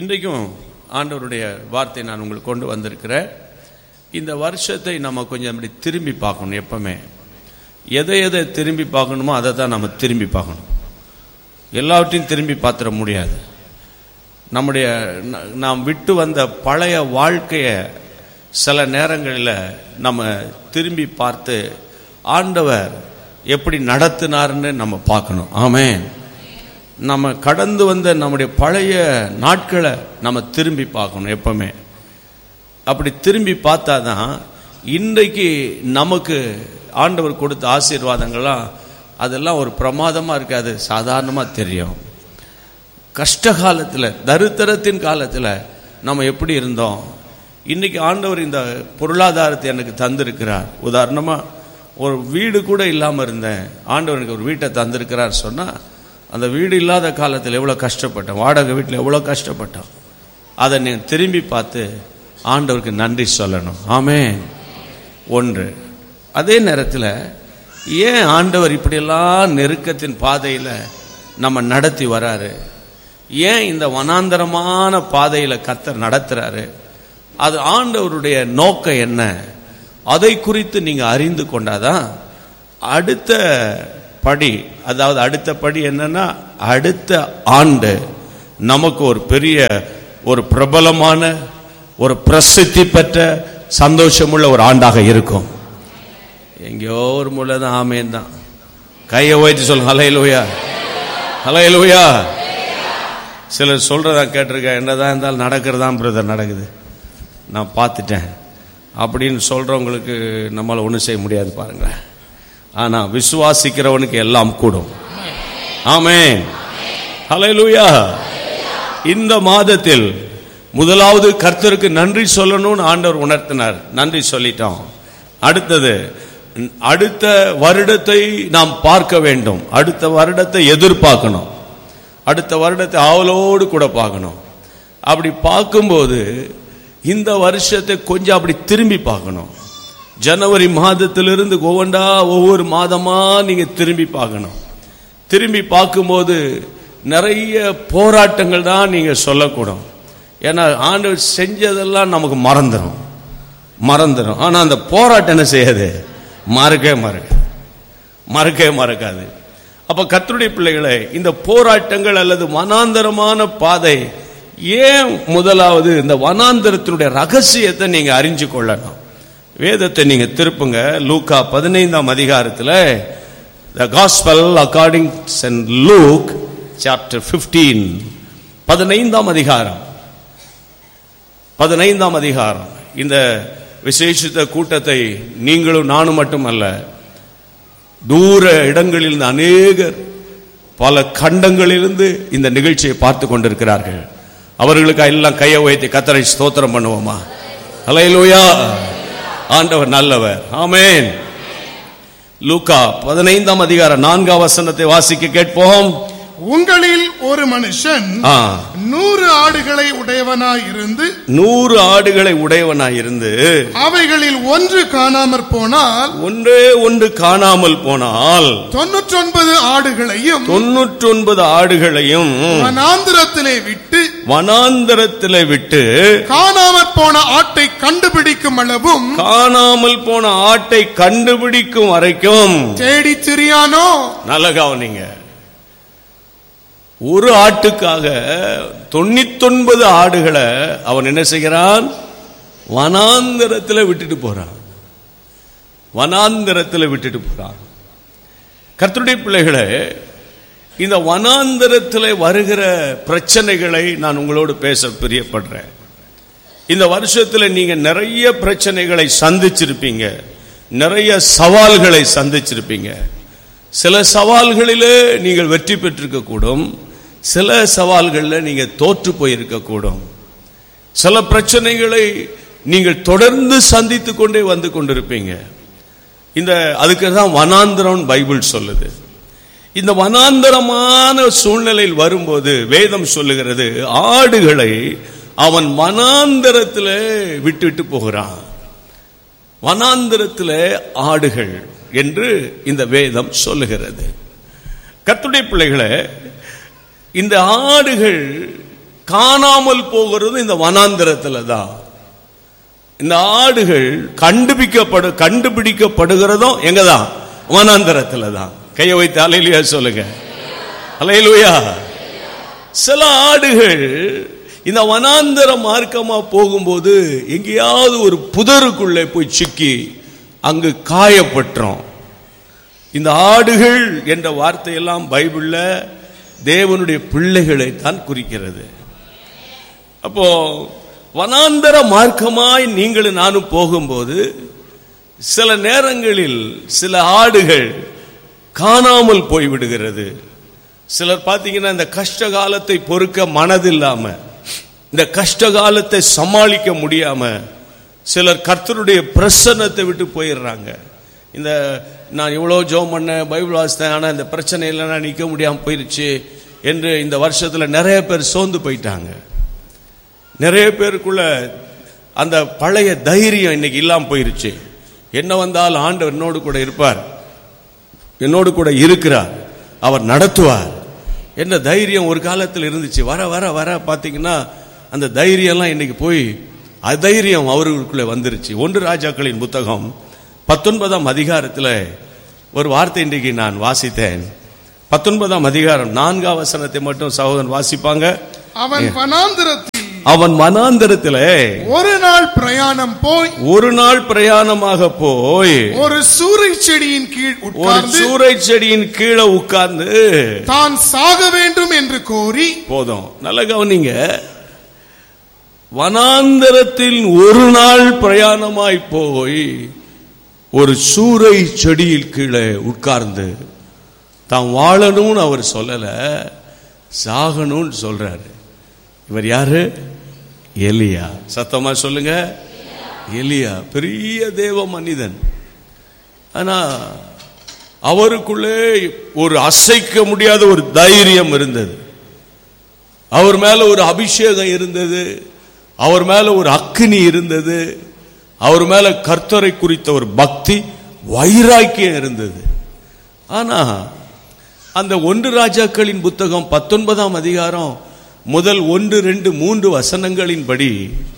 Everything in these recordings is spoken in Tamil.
இன்றைக்கும் ஆண்டவருடைய வார்த்தை நான் உங்களுக்கு கொண்டு வந்திருக்கிறேன் இந்த வருஷத்தை நம்ம கொஞ்சம் அப்படி திரும்பி பார்க்கணும் எப்பவுமே எதை எதை திரும்பி பார்க்கணுமோ அதை தான் நம்ம திரும்பி பார்க்கணும் எல்லாவற்றையும் திரும்பி பார்த்துட முடியாது நம்முடைய ந- நாம் விட்டு வந்த பழைய வாழ்க்கையை சில நேரங்களில் நம்ம திரும்பி பார்த்து ஆண்டவர் எப்படி நடத்தினார்னு நம்ம பார்க்கணும் ஆமென் நம்ம கடந்து வந்த நம்முடைய பழைய நாட்களை நம்ம திரும்பி பார்க்கணும் எப்பவுமே அப்படி திரும்பி பார்த்தா தான் இன்றைக்கு நமக்கு ஆண்டவர் கொடுத்த ஆசீர்வாதங்கள்லாம் அதெல்லாம் ஒரு பிரமாதமாக இருக்காது சாதாரணமாக தெரியும் கஷ்ட காலத்தில் தரித்திரத்தின் காலத்தில் நம்ம எப்படி இருந்தோம் இன்னைக்கு ஆண்டவர் இந்த பொருளாதாரத்தை எனக்கு தந்திருக்கிறார் உதாரணமாக ஒரு வீடு கூட இல்லாமல் இருந்தேன் ஆண்டவர் எனக்கு ஒரு வீட்டை தந்திருக்கிறார் சொன்னால் அந்த வீடு இல்லாத காலத்தில் எவ்வளோ கஷ்டப்பட்டேன் வாடகை வீட்டில் எவ்வளோ கஷ்டப்பட்டோம் அதை நீ திரும்பி பார்த்து ஆண்டவருக்கு நன்றி சொல்லணும் ஆமென் ஒன்று அதே நேரத்தில் ஏன் ஆண்டவர் இப்படியெல்லாம் நெருக்கத்தின் பாதையில் நம்ம நடத்தி வராரு ஏன் இந்த வனாந்தரமான பாதையில் கத்தர் நடத்துறாரு அது ஆண்டவருடைய நோக்கம் என்ன அதை குறித்து நீங்க அறிந்து கொண்டாதான் அடுத்த படி அதாவது அடுத்த படி என்னன்னா அடுத்த ஆண்டு நமக்கு ஒரு பெரிய ஒரு பிரபலமான ஒரு பிரசித்தி பெற்ற சந்தோஷமுள்ள ஒரு ஆண்டாக இருக்கும் எங்கேயோ ஒரு முறை தான் ஆமேன் தான் கையை உயர்த்தி சொல்லுங்க ஹலையிலுயா ஹலையிலுயா சிலர் சொல்றதா கேட்டிருக்கேன் என்னதான் இருந்தாலும் நடக்கிறதான் பிரதர் நடக்குது நான் பார்த்துட்டேன் அப்படின்னு சொல்றவங்களுக்கு நம்மளால ஒன்றும் செய்ய முடியாது பாருங்களேன் ஆனா விசுவாசிக்கிறவனுக்கு எல்லாம் கூடும் ஆமென் ஹalleluya இந்த மாதத்தில் முதலாவது கர்த்தருக்கு நன்றி சொல்லணும்னு ஆண்டவர் உணர்த்தினார் நன்றி சொல்லிட்டோம் அடுத்தது அடுத்த வருடத்தை நாம் பார்க்க வேண்டும் அடுத்த வருடத்தை எதிர்பார்க்கணும் அடுத்த வருடத்தை ஆவலோடு கூட பார்க்கணும் அப்படி பார்க்கும்போது இந்த வருஷத்தை கொஞ்சம் அப்படி திரும்பி பார்க்கணும் ஜனவரி மாதத்திலிருந்து ஒவ்வொன்றா ஒவ்வொரு மாதமா நீங்க திரும்பி பார்க்கணும் திரும்பி பார்க்கும்போது நிறைய போராட்டங்கள் தான் நீங்க சொல்லக்கூடும் ஏன்னா ஆண்டவர் செஞ்சதெல்லாம் நமக்கு மறந்துடும் மறந்துடும் ஆனா அந்த போராட்டம் என்ன செய்யாது மறக்கவே மறக்க மறக்கவே மறக்காது அப்ப கர்த்தருடைய பிள்ளைகளை இந்த போராட்டங்கள் அல்லது வனாந்தரமான பாதை ஏன் முதலாவது இந்த வனாந்தரத்தினுடைய ரகசியத்தை நீங்க அறிஞ்சு கொள்ளணும் வேதத்தை நீங்க திருப்புங்க லூக்கா பதினைந்தாம் அதிகாரத்தில் the gospel according saint Luke chapter 15 பதினைந்தாம் அதிகாரம் பதினைந்தாம் அதிகாரம் இந்த விசேஷித்த கூட்டத்தை நீங்களும் நானும் மட்டுமல்ல தூர இடங்களிலிருந்து அநேகர் பல கண்டங்களிலிருந்து இந்த நிகழ்ச்சியை பார்த்து கொண்டிருக்கிறார்கள் அவர்களுக்கு எல்லாம் கையை உயர்த்தி கத்தரை ஸ்தோத்திரம் பண்ணுவோமா ஹalleluya ஆண்டவர் நல்லவர் ஆமென் லூக்கா பதினைந்தாம் அதிகாரம் நான்காம் வசனத்தை வாசிக்க கேட்போம் உங்களில் ஒரு மனுஷன் ஆ, நூறு ஆடுகளை உடையவனாய் இருந்து நூறு ஆடுகளை உடையவனாயிருந்து அவைகளில் ஒன்று காணாமற் போனால் ஒன்றே ஒன்று காணாமல் போனால் தொன்னூற்றொன்பது ஆடுகளையும் தொன்னூற்றொன்பது ஆடுகளையும் வனாந்திரத்திலே விட்டு வனாந்தரத்திலே விட்டு காணாமற் போன ஆட்டை கண்டுபிடிக்கும் அளவும் காணாமல் போன ஆட்டை கண்டுபிடிக்கும் வரைக்கும் தேடித் திரியானோ நல்ல கவனிங்க ஒரு ஆட்டுக்காக தொண்ணூத்தொன்பது ஆடுகளை அவன் என்ன செய்கிறான் வனாந்தரத்தில் விட்டுட்டு போறான் வனாந்தரத்தில் விட்டுட்டு போறான் கர்த்தருடைய பிள்ளைகளே இந்த வனாந்தரத்தில் வருகிற பிரச்சனைகளை நான் உங்களோடு பேச பிரியப்படுறேன் இந்த வருஷத்துல நீங்க நிறைய பிரச்சனைகளை சந்திச்சிருப்பீங்க நிறைய சவால்களை சந்திச்சிருப்பீங்க சில சவால்களிலே நீங்கள் வெற்றி பெற்றிருக்க கூடும் சில சவால்களில் நீங்க தோற்று போயிருக்க கூடும் சில பிரச்சனைகளை நீங்கள் தொடர்ந்து சந்தித்து கொண்டே வந்து கொண்டிருப்பீங்க இந்த அதுக்கு தான் வனாந்திரம் பைபிள் சொல்லுது இந்த வனாந்தரமான சூழ்நிலையில் வரும்போது வேதம் சொல்லுகிறது ஆடுகளை அவன் வனாந்தரத்தில் விட்டுட்டு போகிறான் வனாந்தரத்தில் ஆடுகள் என்று இந்த வேதம் சொல்லுகிறது கர்த்தருடைய பிள்ளைகளே இந்த ஆடுகள் காணாமல் போகிறது இந்த வனாந்திரத்துல தான் இந்த ஆடுகள் கண்டுபிடிக்கப்படு கண்டுபிடிக்கப்படுகிறதும் எங்கதான் வனாந்தரத்துல தான் கையை வைத்து அலையிலுயா சொல்லுங்க அலையிலுயா சில ஆடுகள் இந்த வனாந்தர மார்க்கமா போகும்போது எங்கேயாவது ஒரு புதருக்குள்ளே போய் சிக்கி அங்கு காயப்பட்டுரும் இந்த ஆடுகள் என்ற வார்த்தையெல்லாம் பைபிள்ல தேவனுடைய பிள்ளைகளை தான் குறிக்கிறது அப்போ வனாந்தர மார்க்கமாய் நீங்களும் நானும் போகும்போது சில நேரங்களில் சில ஆடுகள் காணாமல் போய்விடுகிறது சிலர் பார்த்தீங்கன்னா இந்த கஷ்ட காலத்தை பொறுக்க மனதில்லாம இந்த கஷ்ட காலத்தை சமாளிக்க முடியாம சிலர் கர்த்தருடைய பிரசன்னத்தை விட்டு போயிடுறாங்க இந்த நான் இவ்வளோ ஜோம் பண்ணேன் பைபிள் வாசித்தேன் ஆனால் இந்த பிரச்சனையில் நான் நிற்க முடியாமல் போயிருச்சு என்று இந்த வருஷத்தில் நிறைய பேர் சோர்ந்து போயிட்டாங்க நிறைய பேருக்குள்ள அந்த பழைய தைரியம் இன்னைக்கு இல்லாம போயிருச்சு என்ன வந்தால் ஆண்டவர் என்னோடு கூட இருப்பார் என்னோடு கூட இருக்கிறார் அவர் நடத்துவார் என்ன தைரியம் ஒரு காலத்தில் இருந்துச்சு வர வர வர பார்த்தீங்கன்னா அந்த தைரியம்லாம் இன்னைக்கு போய் அதைரியம் அவர்களுக்குள்ளே வந்துருச்சு ஒன்று ராஜாக்களின் புத்தகம் பத்தொன்பதாம் அதிகாரத்தில் ஒரு வார்த்தை இன்றைக்கு நான் வாசித்தேன் பத்தொன்பதாம் அதிகாரம் நான்காம் வசனத்தை மட்டும் சகோதரன் வாசிப்பாங்க அவன் வனாந்திரத்தில் அவன் வனாந்தரத்திலே ஒரு நாள் பிரயாணம் போய் ஒரு நாள் பிரயாணமாக போய் ஒரு சூறை செடியின் கீழ் ஒரு உட்கார்ந்து சூறை செடியின் கீழே உட்கார்ந்து தான் சாக வேண்டும் என்று கோரி போதும் நல்ல கவனிங்க வனாந்தரத்தில் ஒரு நாள் பிரயாணமாய் போய் ஒரு சூறை செடியில் கீழே உட்கார்ந்து தான் வாழணும்னு அவர் சொல்லல சாகணும்னு சொல்றாரு இவர் யாரு எலியா சத்தமா சொல்லுங்க எலியா பெரிய தேவ மனிதன் ஆனா அவருக்குள்ளே ஒரு அசைக்க முடியாத ஒரு தைரியம் இருந்தது அவர் மேல ஒரு அபிஷேகம் இருந்தது அவர் மேல ஒரு அக்கினி இருந்தது அவர் மேல கர்த்தரை குறித்த ஒரு பக்தி வைராக்கியம் இருந்தது ஆனா அந்த ஒன்று ராஜாக்களின் புத்தகம் பத்தொன்பதாம் அதிகாரம் முதல் ஒன்று ரெண்டு மூன்று வசனங்களின்படி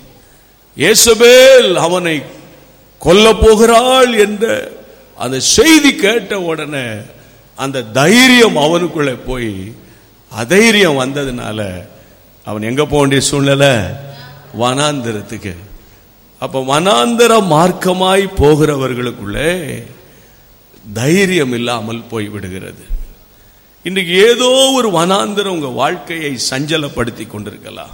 இயேசபேல் அவனை கொல்ல போகிறாள் என்ற அந்த செய்தி கேட்ட உடனே அந்த தைரியம் அவனுக்குள்ளே போய் அதைரியம் வந்ததுனால அவன் எங்க போக வேண்டிய சூழ்நிலை வனாந்திரத்துக்கு அப்ப வனாந்தர மார்க்கமாய் போகிறவர்களுக்குள்ளே தைரியம் இல்லாமல் போய் விடுகிறது இன்றைக்கு ஏதோ ஒரு வனாந்தரம் உங்க வாழ்க்கையை சஞ்சலப்படுத்தி கொண்டிருக்கலாம்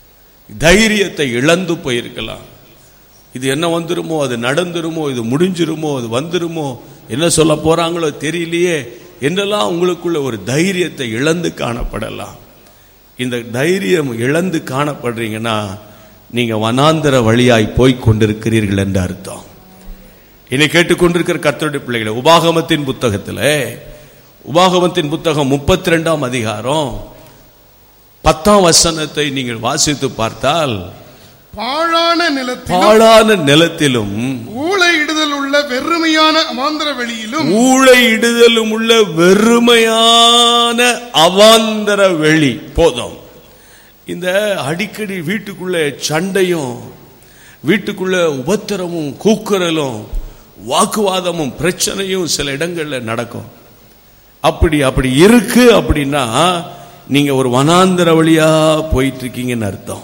தைரியத்தை இழந்து போயிருக்கலாம் இது என்ன வந்துருமோ அது நடந்துருமோ இது முடிஞ்சிருமோ அது வந்துருமோ என்ன சொல்ல போறாங்களோ தெரியலையே என்றெல்லாம் உங்களுக்குள்ள ஒரு தைரியத்தை இழந்து காணப்படலாம் இந்த தைரியம் இழந்து காணப்படுறீங்கன்னா நீங்க வனாந்தர வழியாய் போய் கொண்டிருக்கிறீர்கள் என்று அர்த்தம் இனி கேட்டுக்கொண்டிருக்கிற கர்த்தருடைய பிள்ளைகளை உபாகமத்தின் புத்தகத்தில் உபாகமத்தின் புத்தகம் முப்பத்தி ரெண்டாம் அதிகாரம் பத்தாம் வசனத்தை நீங்கள் வாசித்து பார்த்தால் பாழான நிலத்திலும் பாழான நிலத்திலும் ஊழையிடுதல் உள்ள வெறுமையான அமாந்திர வெளியிலும் ஊழையிடுதலும் உள்ள வெறுமையான அவாந்தர வெளி போதும் இந்த அடிக்கடி வீட்டுக்குள்ள சண்டையும் வீட்டுக்குள்ள உபத்திரமும் கூக்குரலும் வாக்குவாதமும் பிரச்சனையும் சில இடங்கள்ல நடக்கும் அப்படி அப்படி இருக்கு அப்படின்னா நீங்க ஒரு வனாந்தர வழியா போயிட்டு இருக்கீங்கன்னு அர்த்தம்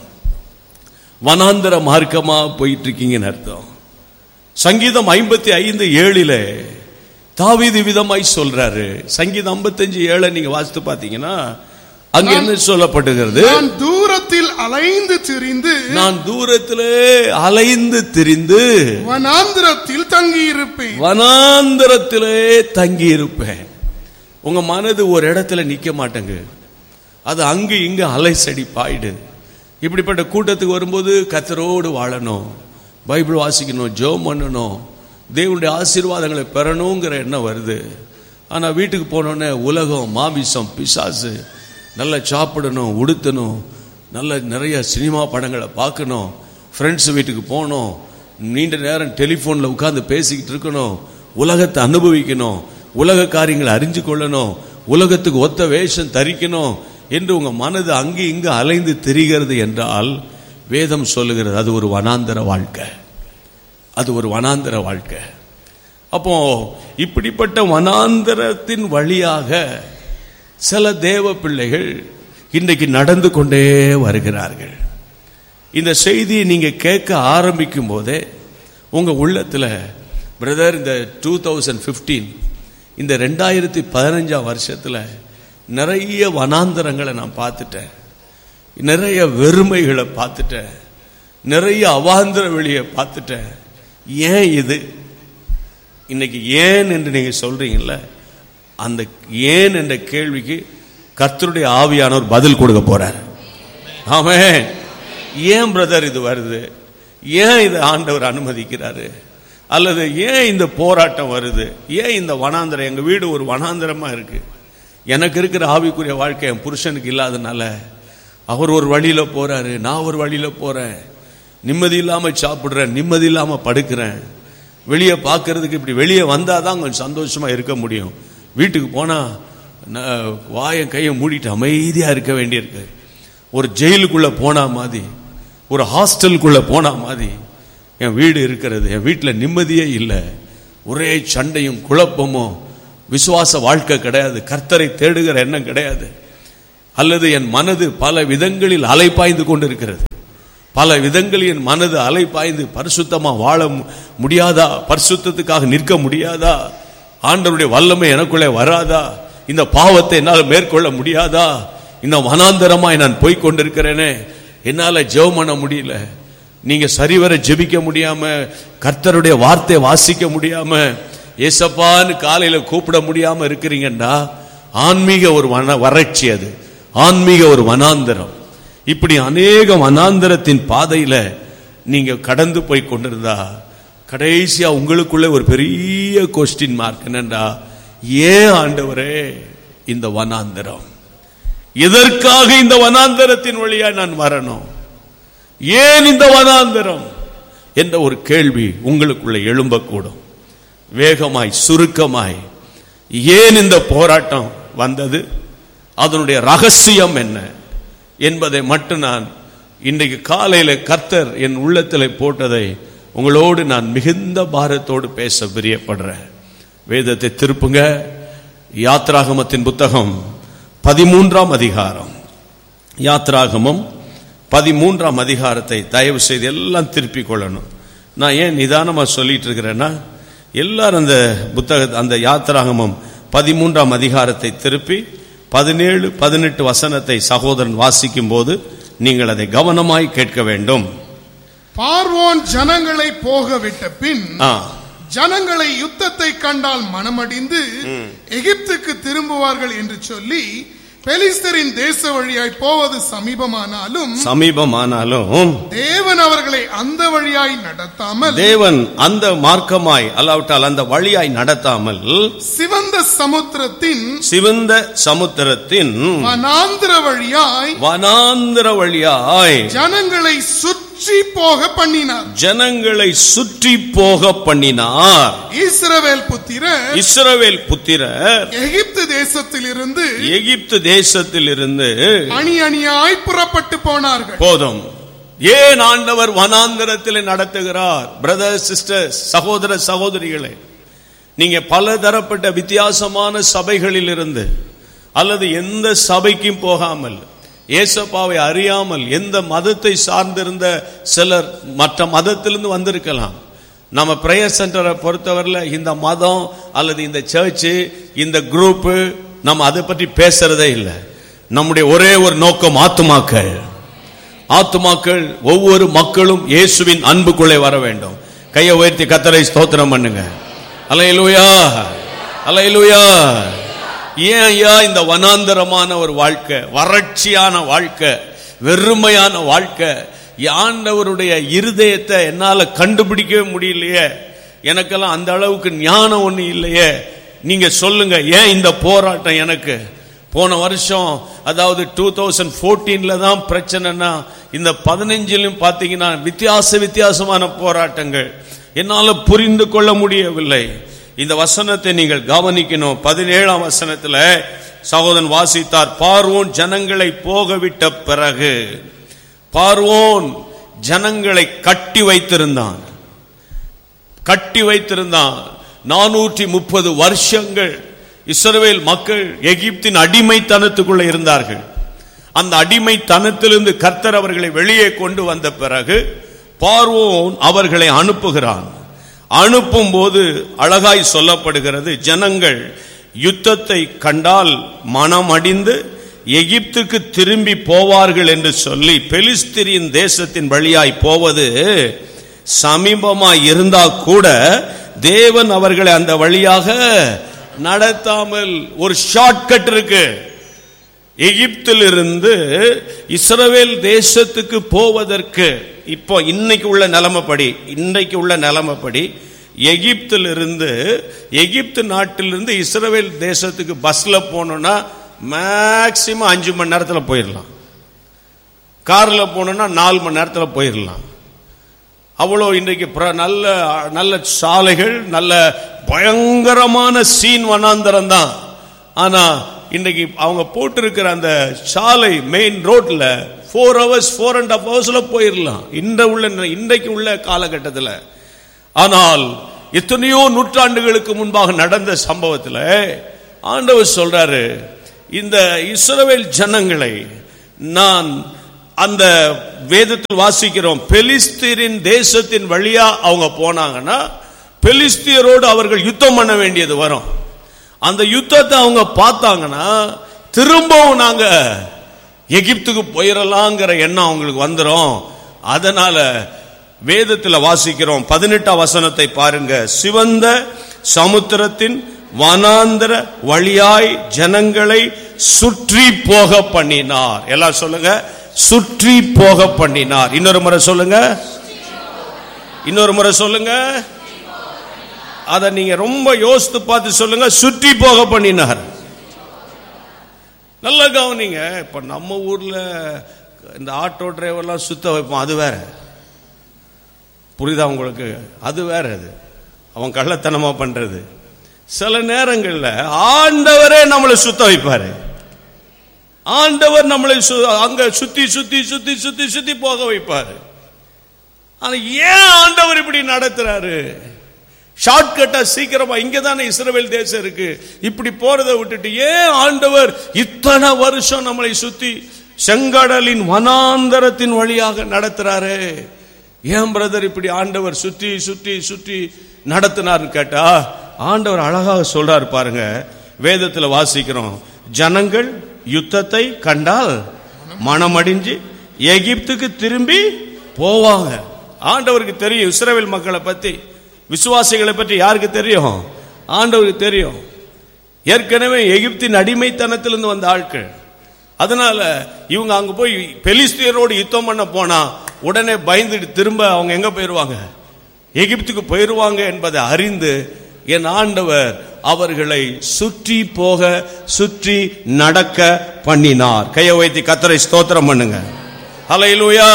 வனாந்தர மார்க்கமா போயிட்டு இருக்கீங்கன்னு அர்த்தம் சங்கீதம் ஐம்பத்தி ஐந்து ஏழில தாவீது விதமாய் சொல்றாரு சங்கீதம் ஐம்பத்தஞ்சு ஏழை நீங்க வாசித்து பாத்தீங்கன்னா அங்க என்ன சொல்லப்படுகிறது நான் தூரத்தில் அலைந்து திரிந்து நான் தூரத்திலே அலைந்து திரிந்து வனாந்திரத்தில் தங்கியிருப்பேன் வனாந்தரத்திலே தங்கி இருப்பேன் உங்க மனது ஒரு இடத்துல நிக்க மாட்டேங்க அது அங்கு இங்கு அலைசடி பாயிடு இப்படிப்பட்ட கூட்டத்துக்கு வரும்போது கத்தரோடு வாழணும் பைபிள் வாசிக்கணும் ஜெபம் பண்ணணும் தேவனுடைய ஆசீர்வாதங்களை பெறணுங்கிற எண்ணம் வருது ஆனா வீட்டுக்கு போனோடனே உலகம் மாமிசம் பிசாசு நல்லா சாப்பிடணும் உடுத்தணும் நல்ல நிறைய சினிமா படங்களை பார்க்கணும் ஃப்ரெண்ட்ஸ் வீட்டுக்கு போகணும் நீண்ட நேரம் டெலிஃபோனில் உட்கார்ந்து பேசிக்கிட்டு இருக்கணும் உலகத்தை அனுபவிக்கணும் உலக காரியங்களை அறிஞ்சு கொள்ளணும் உலகத்துக்கு ஒத்த வேஷம் தரிக்கணும் என்று உங்க மனது அங்கு இங்கு அலைந்து திரிகிறது என்றால் வேதம் சொல்லுகிறது அது ஒரு வனாந்தர வாழ்க்கை அது ஒரு வனாந்தர வாழ்க்கை அப்போ இப்படிப்பட்ட வனாந்தரத்தின் வழியாக சில தேவ பிள்ளைகள் இன்றைக்கு நடந்து கொண்டே வருகிறார்கள் இந்த செய்தியை நீங்க கேட்க ஆரம்பிக்கும் போதே உங்க உள்ளத்துல பிரதர் இந்த டூ தௌசண்ட் ஃபிஃப்டீன் இந்த ரெண்டாயிரத்தி பதினஞ்சாம் வருஷத்துல நிறைய வனாந்தரங்களை நான் பார்த்துட்டேன் நிறைய வெறுமைகளை பார்த்துட்டேன் நிறைய அவாந்திர வெளியை பார்த்துட்டேன் ஏன் இது இன்னைக்கு ஏன் என்று நீங்க சொல்றீங்கல்ல அந்த ஏன் என்ற கேள்விக்கு கர்த்தருடைய ஆவியானவர் பதில் கொடுக்க போறார் ஆமே ஏன் பிரதர் இது வருது ஏன் இதை ஆண்டவர் அனுமதிக்கிறாரு அல்லது ஏன் இந்த போராட்டம் வருது ஏன் இந்த வனாந்தரம் எங்க வீடு ஒரு வனாந்தரமா இருக்கு எனக்கு இருக்கிற ஆவிக்குரிய வாழ்க்கை என் புருஷனுக்கு இல்லாதனால அவர் ஒரு வழியில போறாரு நான் ஒரு வழியில போறேன் நிம்மதி இல்லாம சாப்பிடுறேன் நிம்மதி இல்லாம படுக்கிறேன் வெளியே பார்க்கறதுக்கு இப்படி வெளியே வந்தாதான் கொஞ்சம் சந்தோஷமா இருக்க முடியும் வீட்டுக்கு போனா ந- வாயை கையை மூடிட்டு அமைதியா இருக்க வேண்டியிருக்கு ஒரு ஜெயிலுக்குள்ள போனா மாதிரி ஒரு ஹாஸ்டலுக்குள்ள போனா மாதிரி என் வீடு இருக்கிறது என் வீட்டில் நிம்மதியே இல்லை ஒரே சண்டையும் குழப்பமும் விசுவாச வாழ்க்கை கிடையாது கர்த்தரை தேடுகிற எண்ணம் கிடையாது அல்லது என் மனது பல விதங்களில் அலைப்பாய்ந்து கொண்டிருக்கிறது பல விதங்களில் என் மனது அலைப்பாய்ந்து பரிசுத்தமா வாழ மு- முடியாதா பரிசுத்தத்துக்காக நிற்க முடியாதா ஆண்டவருடைய வல்லமை எனக்குள்ளே வராதா இந்த பாவத்தை என்னால் மேற்கொள்ள முடியாதா இந்த வனாந்தரமாய் நான் போய் கொண்டிருக்கிறேனே என்னால ஜெபம் பண்ண முடியல நீங்க சரிவர ஜெபிக்க முடியாம கர்த்தருடைய வார்த்தை வாசிக்க முடியாம ஏசப்பான்னு காலையில கூப்பிட முடியாம இருக்கிறீங்கண்டா ஆன்மீக ஒரு வன வறட்சி அது ஆன்மீக ஒரு வனாந்தரம் இப்படி அநேக வனாந்தரத்தின் பாதையில நீங்க கடந்து போய் கொண்டிருந்தா கடைசியா உங்களுக்குள்ள ஒரு பெரிய கொஸ்டின் மார்க் என்னண்டா ஏன் ஆண்டவரே இந்த வனாந்தரம் எதற்காக இந்த வனாந்தரத்தின் வழியா நான் வரணும் ஏன் இந்த வனாந்தரம் என்ற ஒரு கேள்வி உங்களுக்குள்ள எழும்பக்கூடும் வேகமாய் சுருக்கமாய் ஏன் இந்த போராட்டம் வந்தது அதனுடைய ரகசியம் என்ன என்பதை மட்டும் நான் இன்றைக்கு காலையில கர்த்தர் என் உள்ளத்தில் போட்டதை உங்களோடு நான் மிகுந்த பாரத்தோடு பேச பிரியப்படுறேன் வேதத்தை திருப்புங்க யாத்ராகமத்தின் புத்தகம் பதிமூன்றாம் அதிகாரம் யாத்ராகமம் பதிமூன்றாம் அதிகாரத்தை தயவு செய்து எல்லாம் திருப்பிக் கொள்ளணும் நான் ஏன் நிதானமா சொல்லிட்டு இருக்கிறேன்னா எல்லாரும் அந்த புத்தக அந்த யாத்ராகமம் பதிமூன்றாம் அதிகாரத்தை திருப்பி பதினேழு பதினெட்டு வசனத்தை சகோதரன் வாசிக்கும் போது நீங்கள் அதை கவனமாய் கேட்க வேண்டும் பார்வோன் ஜனங்களை போக விட்ட பின் ஆ, ஜனங்களை யுத்தத்தை கண்டால் மனமடிந்து எகிப்துக்கு திரும்புவார்கள் என்று சொல்லி பெலிஸ்தரின் தேச வழியாய் போவது சமீபமானாலும் சமீபமானாலும் தேவன் அவர்களை அந்த வழியாய் நடத்தாமல் தேவன் அந்த மார்க்கமாய் அல்லாவிட்டால் அந்த வழியாய் நடத்தாமல் சிவந்த சமுத்திரத்தின் சிவந்த சமுத்திரத்தின் வனாந்திர வழியாய் வனாந்திர வழியாய் ஜனங்களை சுற்றி போக பண்ணினார் ஜனங்களை சுற்றி போக பண்ணினார் இஸ்ரவேல் புத்திரர் இஸ்ரவேல் புத்திரர் எகிப்து தேசத்திலிருந்து எகிப்து தேசத்தில் இருந்து அணி அணியாய் புறப்பட்டு போனார்கள் போதும் ஏன் ஆண்டவர் வனாந்தரத்தில் நடத்துகிறார் பிரதர் சிஸ்டர் சகோதர சகோதரிகளே நீங்க பல தரப்பட்ட வித்தியாசமான சபைகளில் இருந்து அல்லது எந்த சபைக்கும் போகாமல் ஏசப்பாவை அறியாமல் எந்த மதத்தை சார்ந்திருந்த சிலர் மற்ற மதத்திலிருந்து வந்திருக்கலாம் நம்ம பிரேயர் சென்டரை பொறுத்தவரையில் இந்த மதம் அல்லது இந்த சர்ச்சு இந்த குரூப்பு நம்ம அதை பற்றி பேசுறதே இல்லை நம்முடைய ஒரே ஒரு நோக்கம் ஆத்துமாக்கள் ஆத்துமாக்கள் ஒவ்வொரு மக்களும் இயேசுவின் அன்புக்குள்ளே வர வேண்டும் கையை உயர்த்தி கத்தரை ஸ்தோத்திரம் பண்ணுங்க அலையிலுயா அலையிலுயா ஏன் ஐயா இந்த வனாந்தரமான ஒரு வாழ்க்கை வறட்சியான வாழ்க்கை வெறுமையான வாழ்க்கை ஆண்டவருடைய இருதயத்தை என்னால கண்டுபிடிக்கவே முடியலையே எனக்கெல்லாம் அந்த அளவுக்கு ஞானம் ஒண்ணு இல்லையே நீங்க சொல்லுங்க ஏன் இந்த போராட்டம் எனக்கு போன வருஷம் அதாவது டூ தௌசண்ட் ஃபோர்டீன்ல தான் பிரச்சனைனா இந்த பதினஞ்சிலும் பார்த்தீங்கன்னா வித்தியாச வித்தியாசமான போராட்டங்கள் என்னால புரிந்து கொள்ள முடியவில்லை இந்த வசனத்தை நீங்கள் கவனிக்கணும் பதினேழாம் வசனத்துல சகோதரன் வாசித்தார் பார்வோன் ஜனங்களை போகவிட்ட பிறகு பார்வோன் ஜனங்களை கட்டி வைத்திருந்தான் கட்டி வைத்திருந்தான் நானூற்றி முப்பது வருஷங்கள் இஸ்ரவேல் மக்கள் எகிப்தின் அடிமைத்தனத்துக்குள்ள இருந்தார்கள் அந்த அடிமைத்தனத்திலிருந்து கர்த்தர் அவர்களை வெளியே கொண்டு வந்த பிறகு பார்வோன் அவர்களை அனுப்புகிறான் அனுப்பும் போது அழகாய் சொல்லப்படுகிறது ஜனங்கள் யுத்தத்தை கண்டால் மனமடிந்து எகிப்துக்கு திரும்பி போவார்கள் என்று சொல்லி பெலிஸ்திரியின் தேசத்தின் வழியாய் போவது சமீபமாய் இருந்தா கூட தேவன் அவர்களை அந்த வழியாக நடத்தாமல் ஒரு ஷார்ட்கட் இருக்கு எகிப்திலிருந்து இஸ்ரவேல் தேசத்துக்கு போவதற்கு இப்போ இன்னைக்கு உள்ள நிலைமைப்படி இன்றைக்கு உள்ள நிலைமைப்படி எகிப்திலிருந்து எகிப்து நாட்டிலிருந்து இஸ்ரவேல் தேசத்துக்கு பஸ்ல போனோம்னா மேக்சிமம் அஞ்சு மணி நேரத்தில் போயிடலாம் கார்ல போனோம்னா நாலு மணி நேரத்தில் போயிடலாம் அவ்வளோ இன்றைக்கு பிர- நல்ல நல்ல சாலைகள் நல்ல பயங்கரமான சீன் வனாந்தரம் தான் ஆனா இன்றைக்கு அவங்க போட்டிருக்கிற அந்த சாலை மெயின் ரோட்ல four hours four and half ஹவர்ஸ்ல போயிடலாம் இந்த உள்ள இன்றைக்கு உள்ள காலகட்டத்தில் ஆனால் எத்தனையோ நூற்றாண்டுகளுக்கு முன்பாக நடந்த சம்பவத்தில் ஆண்டவர் சொல்றாரு இந்த இஸ்ரவேல் ஜனங்களை நான் அந்த வேதத்தில் வாசிக்கிறோம் பெலிஸ்தீரின் தேசத்தின் வழியா அவங்க போனாங்கன்னா பெலிஸ்தியரோடு அவர்கள் யுத்தம் பண்ண வேண்டியது வரும் அந்த யுத்தத்தை அவங்க பார்த்தாங்கன்னா திரும்பவும் நாங்க எகிப்துக்கு போயிடலாங்கிற எண்ணம் அவங்களுக்கு வந்துரும் அதனால வேதத்துல வாசிக்கிறோம் பதினெட்டாம் வசனத்தை பாருங்க சிவந்த சமுத்திரத்தின் வனாந்தர வழியாய் ஜனங்களை சுற்றி போக பண்ணினார் எல்லாம் சொல்லுங்க சுற்றி போக பண்ணினார் இன்னொரு முறை சொல்லுங்க இன்னொரு முறை சொல்லுங்க அத நீங்க ரொம்ப யோசித்து பார்த்து சொல்லுங்க சுற்றி போக பண்ணினார் நல்லா கவனிங்க இப்ப நம்ம ஊர்ல இந்த ஆட்டோ டிரைவர்லாம் சுத்த வைப்போம் அது வேற புரியுதா உங்களுக்கு அது வேற அது அவன் கள்ளத்தனமா பண்றது சில நேரங்கள்ல ஆண்டவரே நம்மளை சுத்த வைப்பாரு ஆண்டவர் நம்மளை சு- அங்க சுத்தி சுத்தி சுத்தி சுத்தி சுத்தி போக வைப்பாரு ஆனா ஏன் ஆண்டவர் இப்படி நடத்துறாரு ஷார்ட்கட்டா சீக்கிரமா இங்க தானே இஸ்ரவேல் தேசம் இருக்கு இப்படி போறதை விட்டுட்டு ஏன் ஆண்டவர் இத்தனை வருஷம் நம்மளை சுத்தி செங்கடலின் வனாந்தரத்தின் வழியாக நடத்துறாரு ஏன் பிரதர் இப்படி ஆண்டவர் சுத்தி சுத்தி சுத்தி நடத்தினார்னு கேட்டா ஆண்டவர் அழகாக சொல்றாரு பாருங்க வேதத்துல வாசிக்கிறோம் ஜனங்கள் யுத்தத்தை கண்டால் மனமடிஞ்சு எகிப்துக்கு திரும்பி போவாங்க ஆண்டவருக்கு தெரியும் இஸ்ரவேல் மக்களை பத்தி விசுவாசிகளை பற்றி யாருக்கு தெரியும் ஆண்டவருக்கு தெரியும் ஏற்கனவே எகிப்தின் அடிமைத்தனத்திலிருந்து வந்த ஆட்கள் அதனால இவங்க அங்க போய் பெலிஸ்தியரோடு யுத்தம் பண்ண போனா உடனே பயந்துட்டு திரும்ப அவங்க எங்க போயிருவாங்க எகிப்துக்கு போயிருவாங்க என்பதை அறிந்து என் ஆண்டவர் அவர்களை சுற்றி போக சுற்றி நடக்க பண்ணினார் கையை வைத்து கத்தரை ஸ்தோத்திரம் பண்ணுங்க ஹalleluya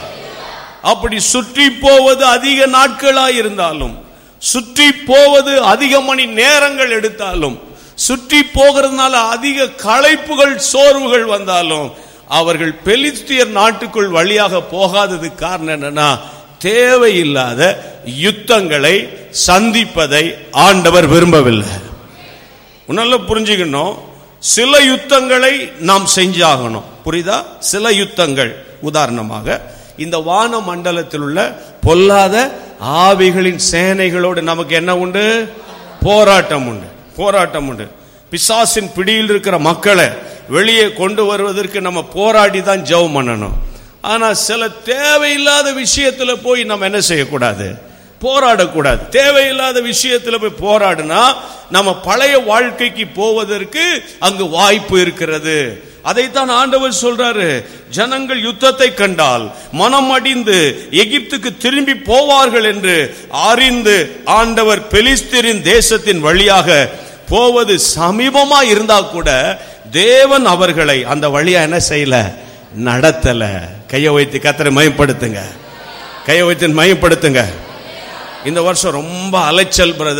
அப்படி சுற்றி போவது அதிக நாட்களா இருந்தாலும் சுற்றி போவது அதிக மணி நேரங்கள் எடுத்தாலும் சுற்றி போகிறதுனால அதிக களைப்புகள் சோர்வுகள் வந்தாலும் அவர்கள் பெலிஸ்தியர் நாட்டுக்குள் வழியாக போகாதது காரணம் என்னன்னா தேவையில்லாத யுத்தங்களை சந்திப்பதை ஆண்டவர் விரும்பவில்லை நல்லா புரிஞ்சுக்கணும் சில யுத்தங்களை நாம் செஞ்சாகணும் புரியுதா சில யுத்தங்கள் உதாரணமாக இந்த வான மண்டலத்தில் உள்ள பொல்லாத ஆவிகளின் சேனைகளோடு நமக்கு என்ன உண்டு போராட்டம் உண்டு போராட்டம் உண்டு பிசாசின் பிடியில் இருக்கிற மக்களை வெளியே கொண்டு வருவதற்கு நம்ம போராடி தான் ஜெபம் பண்ணணும் ஆனா சில தேவையில்லாத விஷயத்துல போய் நம்ம என்ன செய்யக்கூடாது போராடக்கூடாது தேவையில்லாத விஷயத்துல போய் போராடினா நம்ம பழைய வாழ்க்கைக்கு போவதற்கு அங்கு வாய்ப்பு இருக்கிறது அதைத்தான் ஆண்டவர் சொல்றாரு ஜனங்கள் யுத்தத்தை கண்டால் மனம் அடிந்து எகிப்துக்கு திரும்பி போவார்கள் என்று அறிந்து ஆண்டவர் பெலிஸ்தீரின் தேசத்தின் வழியாக போவது சமீபமா இருந்தா கூட தேவன் அவர்களை அந்த வழியா என்ன செய்யல நடத்தல கையை வைத்து கத்தரை மயப்படுத்துங்க கையை வைத்து மயப்படுத்துங்க இந்த வருஷம் ரொம்ப அலைச்சல் பிரதர்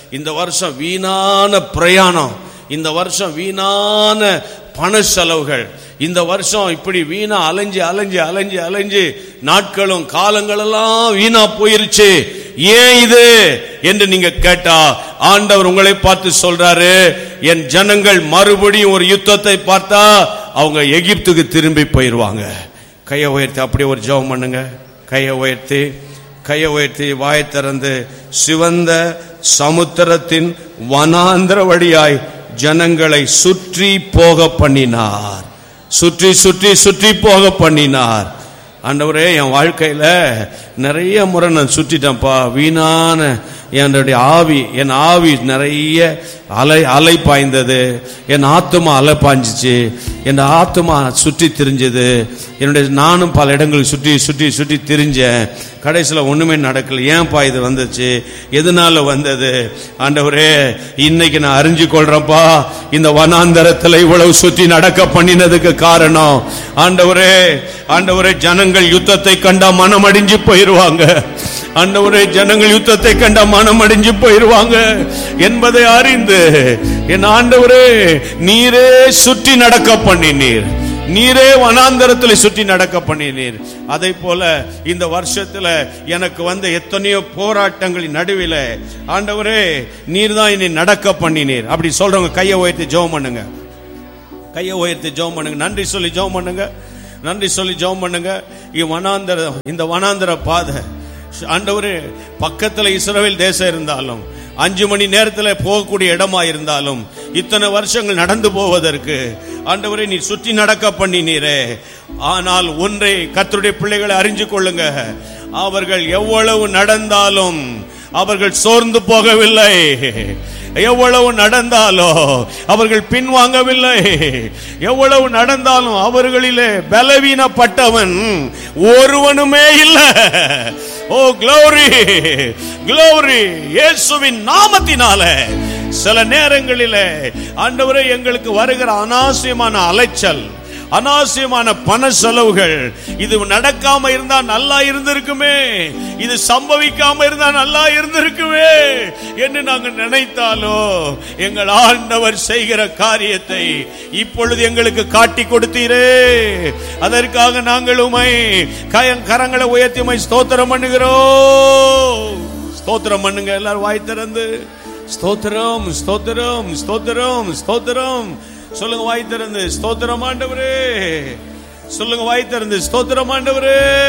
இந்த வருஷம் வீணான பிரயாணம் இந்த வருஷம் வீணான பண செலவுகள் இந்த வருஷம் இப்படி வீணா அலைஞ்சு அலைஞ்சு அலைஞ்சு அலைஞ்சு நாட்களும் காலங்களெல்லாம் வீணா போயிருச்சு ஏன் இது என்று நீங்க கேட்டா ஆண்டவர் உங்களை பார்த்து சொல்றாரு என் ஜனங்கள் மறுபடியும் ஒரு யுத்தத்தை பார்த்தா அவங்க எகிப்துக்கு திரும்பி போயிருவாங்க கையை உயர்த்தி அப்படியே ஒரு ஜெபம் பண்ணுங்க கையை உயர்த்தி கையை உயர்த்தி வாயை திறந்து சிவந்த சமுத்திரத்தின் வனாந்திர வழியாய் ஜனங்களை சுற்றி போக பண்ணினார் சுற்றி சுற்றி சுற்றி போக பண்ணினார் ஆண்டவரே என் வாழ்க்கையில நிறைய முறை நான் சுற்றிட்டேன்ப்பா வீணான என்னுடைய ஆவி என் ஆவி நிறைய அலை அலை பாய்ந்தது என் ஆத்துமா அலை பாய்ஞ்சிச்சு என் ஆத்துமா சுற்றி திரிஞ்சது என்னுடைய நானும் பல இடங்களுக்கு சுற்றி சுற்றி சுற்றி திரிஞ்சேன் கடைசியில் ஒண்ணுமே நடக்கல ஏன்பா இது வந்துச்சு எதனால வந்தது ஆண்டவரே இன்னைக்கு நான் அறிஞ்சு கொள்றேன்ப்பா இந்த வனாந்தரத்தில் இவ்வளவு சுற்றி நடக்க பண்ணினதுக்கு காரணம் ஆண்டவரே ஆண்டவரே ஜனங்கள் யுத்தத்தை கண்டா மனம் அடிஞ்சு போயிருவாங்க ஆண்டவரே ஜனங்கள் யுத்தத்தை கண்டா மனம் அடிஞ்சு போயிருவாங்க என்பதை அறிந்து என் ஆண்டவரே நீரே சுற்றி நடக்க பண்ணினீர் நீரே வனாந்தரத்தில் சுற்றி நடக்க பண்ணினீர் அதை போல இந்த வருஷத்துல எனக்கு வந்த எத்தனையோ போராட்டங்களின் நடுவில் ஆண்டவரே நீர் தான் என்னை நடக்க பண்ணினீர் அப்படி சொல்றவங்க கையை உயர்த்தி ஜெபம் பண்ணுங்க கையை உயர்த்தி ஜெபம் பண்ணுங்க நன்றி சொல்லி ஜெபம் பண்ணுங்க நன்றி சொல்லி ஜெபம் பண்ணுங்க இ வனாந்தர இந்த வனாந்தர பாதை ஆண்டவரே பக்கத்துல இஸ்ரவேல் தேசம் இருந்தாலும் அஞ்சு மணி நேரத்துல போகக்கூடிய இடமா இருந்தாலும் இத்தனை வருஷங்கள் நடந்து போவதற்கு ஆண்டவரை நீ சுற்றி நடக்க பண்ணினீரே ஆனால் ஒன்றை கர்த்தருடைய பிள்ளைகளை அறிஞ்சு கொள்ளுங்க அவர்கள் எவ்வளவு நடந்தாலும் அவர்கள் சோர்ந்து போகவில்லை எவ்வளவு நடந்தாலோ அவர்கள் பின்வாங்கவில்லை எவ்வளவு நடந்தாலும் அவர்களிலே பலவீனப்பட்டவன் ஒருவனுமே இல்லை ஓ க்ளோரி க்ளோரி இயேசுவின் நாமத்தினால சில நேரங்களிலே ஆண்டவரே எங்களுக்கு வருகிற அனாவசியமான அலைச்சல் அனாவசியமான பண செலவுகள் இது நடக்காம இருந்தா நல்லா இருந்திருக்குமே இது சம்பவிக்காம இருந்தா நல்லா இருந்திருக்குமே என்று நாங்கள் நினைத்தாலோ எங்கள் ஆண்டவர் செய்கிற காரியத்தை இப்பொழுது எங்களுக்கு காட்டி கொடுத்தீரே அதற்காக நாங்கள் உமை கயங் கரங்களை உயர்த்தி உமை ஸ்தோத்திரம் பண்ணுகிறோம் ஸ்தோத்திரம் பண்ணுங்க எல்லாரும் வாய் திறந்து ஸ்தோத்திரம் ஸ்தோத்திரம் ஸ்தோத்திரம் ஸ்தோத்திரம் சொல்லுங்க வாய் திறந்து ஸ்தோத்திரம் ஆண்டவரே சொல்லுங்க வாய் திறந்து ஸ்தோத்திரம் ஆண்டவரே